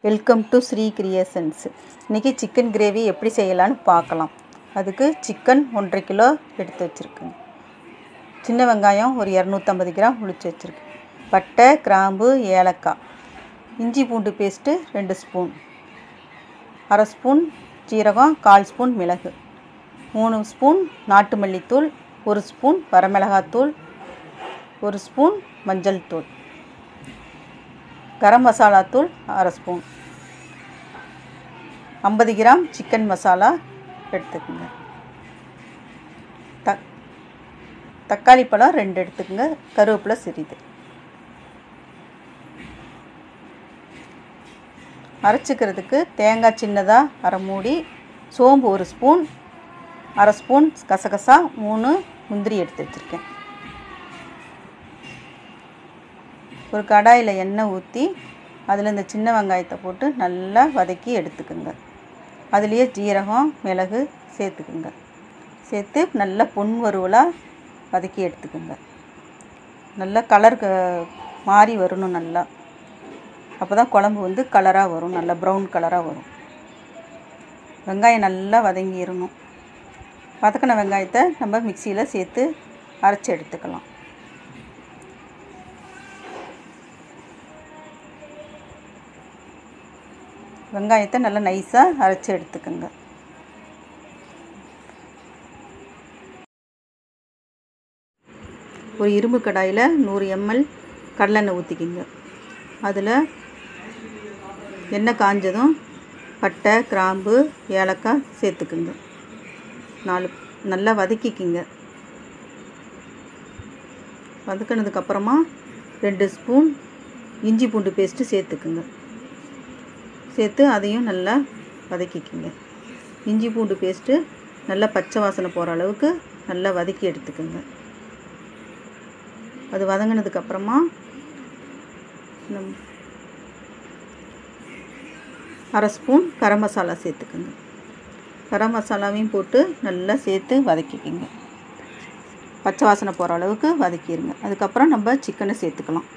welcome to Sri creations இன்றைக்கி chicken gravy எப்படி செய்யலான்னு பார்க்கலாம் அதுக்கு சிக்கன் ஒன்றரை கிலோ எடுத்து வச்சுருக்கேன் சின்ன வெங்காயம் ஒரு இரநூத்தம்பது கிராம் உளிச்சு வச்சுருக்கேன் பட்டை கிராம்பு ஏலக்காய் இஞ்சி பூண்டு பேஸ்ட்டு ரெண்டு ஸ்பூன் அரை ஸ்பூன் சீரகம் கால் ஸ்பூன் மிளகு மூணு ஸ்பூன் நாட்டு மல்லித்தூள் ஒரு ஸ்பூன் வரமிளகாத்தூள் ஒரு ஸ்பூன் மஞ்சள் தூள் கரம் மசாலா தூள் அரை ஸ்பூன் ஐம்பது கிராம் சிக்கன் மசாலா எடுத்துக்கோங்க த தக்காளி பழம் ரெண்டு எடுத்துக்கோங்க கருவேப்பிலை சிறிது அரைச்சிக்கிறதுக்கு தேங்காய் சின்னதாக அரை மூடி சோம்பு ஒரு ஸ்பூன் அரை ஸ்பூன் கசகசா மூணு முந்திரி எடுத்து வச்சுருக்கேன் ஒரு கடாயில் எண்ணெய் ஊற்றி அதில் இந்த சின்ன வெங்காயத்தை போட்டு நல்லா வதக்கி எடுத்துக்குங்க அதுலேயே ஜீரகம் மிளகு சேர்த்துக்குங்க சேர்த்து நல்லா பொன் வறுவலாக வதக்கி எடுத்துக்குங்க நல்லா கலர் மாறி வரணும் நல்லா அப்போ தான் குழம்பு வந்து கலராக வரும் நல்லா ப்ரௌன் கலராக வரும் வெங்காயம் நல்லா வதங்கிடணும் வதக்கின வெங்காயத்தை நம்ம மிக்சியில் சேர்த்து அரைச்சி எடுத்துக்கலாம் வெங்காயத்தை நல்லா நைஸாக அரைச்சி எடுத்துக்கோங்க ஒரு இரும்பு கடாயில் நூறு எம்எல் கடலெண்ணெய் ஊற்றிக்கிங்க அதில் எண்ணெய் காஞ்சதும் பட்டை கிராம்பு ஏலக்காய் சேர்த்துக்குங்க நாலு நல்லா வதக்கிக்கிங்க வதக்கினதுக்கப்புறமா ரெண்டு ஸ்பூன் இஞ்சி பூண்டு பேஸ்ட்டு சேர்த்துக்குங்க சேர்த்து அதையும் நல்லா வதக்கிக்கிங்க இஞ்சி பூண்டு பேஸ்ட்டு நல்லா பச்சை வாசனை போகிற அளவுக்கு நல்லா வதக்கி எடுத்துக்கோங்க அது வதங்கினதுக்கப்புறமா நம் அரை ஸ்பூன் கரம் மசாலா சேர்த்துக்குங்க கரம் மசாலாவையும் போட்டு நல்லா சேர்த்து வதக்கிக்கிங்க பச்சை வாசனை போகிற அளவுக்கு வதக்கிடுங்க அதுக்கப்புறம் நம்ம சிக்கனை சேர்த்துக்கலாம்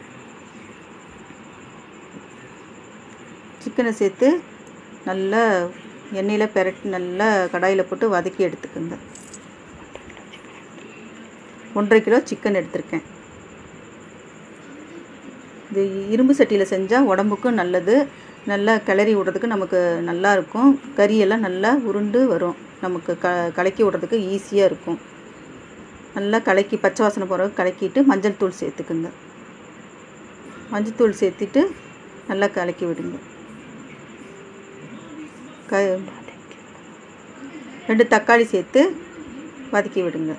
சிக்கனை சேர்த்து நல்லா எண்ணெயில் பெரட்டி நல்லா கடாயில் போட்டு வதக்கி எடுத்துக்கோங்க ஒன்றரை கிலோ சிக்கன் எடுத்திருக்கேன் இது இரும்பு சட்டியில் செஞ்சால் உடம்புக்கும் நல்லது நல்லா கிளறி விடுறதுக்கு நமக்கு நல்லா இருக்கும் கறியெல்லாம் நல்லா உருண்டு வரும் நமக்கு க கலக்கி விடுறதுக்கு ஈஸியாக இருக்கும் நல்லா கலக்கி பச்சை வாசனை போகிற கலக்கிட்டு மஞ்சள் தூள் சேர்த்துக்குங்க மஞ்சள் தூள் சேர்த்துட்டு நல்லா கலக்கி விடுங்க க ரெண்டு தக்காளி சேர்த்து வதக்கி விடுங்க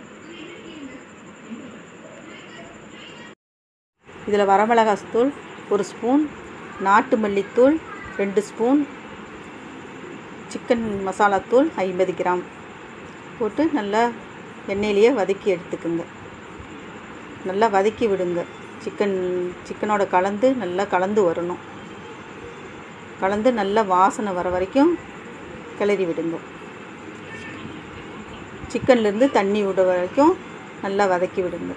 இதில் வரமிளகாத்தூள் ஒரு ஸ்பூன் நாட்டு மல்லித்தூள் ரெண்டு ஸ்பூன் சிக்கன் மசாலாத்தூள் ஐம்பது கிராம் போட்டு நல்லா எண்ணெயிலேயே வதக்கி எடுத்துக்குங்க நல்லா வதக்கி விடுங்க சிக்கன் சிக்கனோட கலந்து நல்லா கலந்து வரணும் கலந்து நல்லா வாசனை வர வரைக்கும் கிளறி விடுங்க சிக்கன்லேருந்து தண்ணி விட வரைக்கும் நல்லா வதக்கி விடுங்க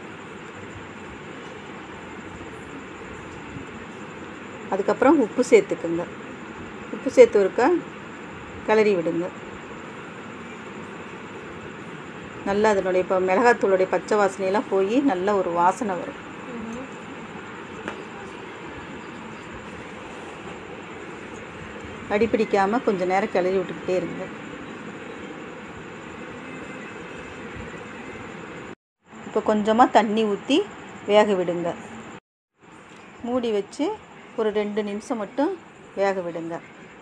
அதுக்கப்புறம் உப்பு சேர்த்துக்குங்க உப்பு சேர்த்து இருக்க கிளறி விடுங்க நல்லா அதனுடைய இப்போ மிளகாத்தூளுடைய பச்சை வாசனையெல்லாம் போய் நல்ல ஒரு வாசனை வரும் அடிப்பிடிக்காமல் கொஞ்சம் நேரம் கிளறி விட்டுக்கிட்டே இருங்க இப்போ கொஞ்சமாக தண்ணி ஊற்றி வேக விடுங்க மூடி வச்சு ஒரு ரெண்டு நிமிஷம் மட்டும் வேக விடுங்க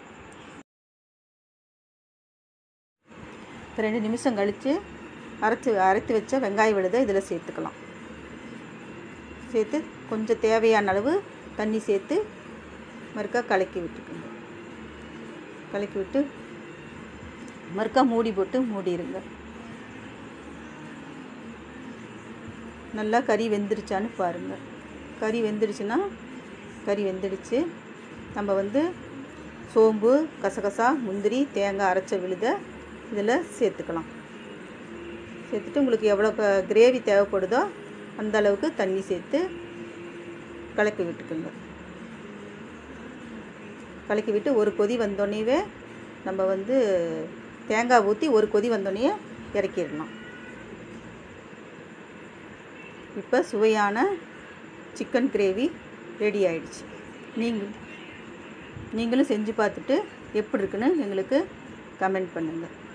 ரெண்டு நிமிஷம் கழித்து அரைச்சி அரைத்து வச்ச வெங்காய விழுதை இதில் சேர்த்துக்கலாம் சேர்த்து கொஞ்சம் தேவையான அளவு தண்ணி சேர்த்து மறுக்கா கலக்கி விட்டுக்குங்க கலக்கி விட்டு மறுக்கா மூடி போட்டு மூடிடுங்க நல்லா கறி வெந்துருச்சான்னு பாருங்கள் கறி வெந்துடுச்சுன்னா கறி வெந்துடுச்சு நம்ம வந்து சோம்பு கசகசா முந்திரி தேங்காய் அரைச்ச விழுத இதில் சேர்த்துக்கலாம் சேர்த்துட்டு உங்களுக்கு எவ்வளோ கிரேவி தேவைப்படுதோ அந்த அளவுக்கு தண்ணி சேர்த்து கலக்கி விட்டுக்குங்க கலக்கி விட்டு ஒரு கொதி வந்தோடனேவே நம்ம வந்து தேங்காய் ஊற்றி ஒரு கொதி வந்தோடனே இறக்கிடலாம் இப்போ சுவையான சிக்கன் கிரேவி ரெடி ஆயிடுச்சு நீங்கள் நீங்களும் செஞ்சு பார்த்துட்டு எப்படி இருக்குன்னு எங்களுக்கு கமெண்ட் பண்ணுங்கள்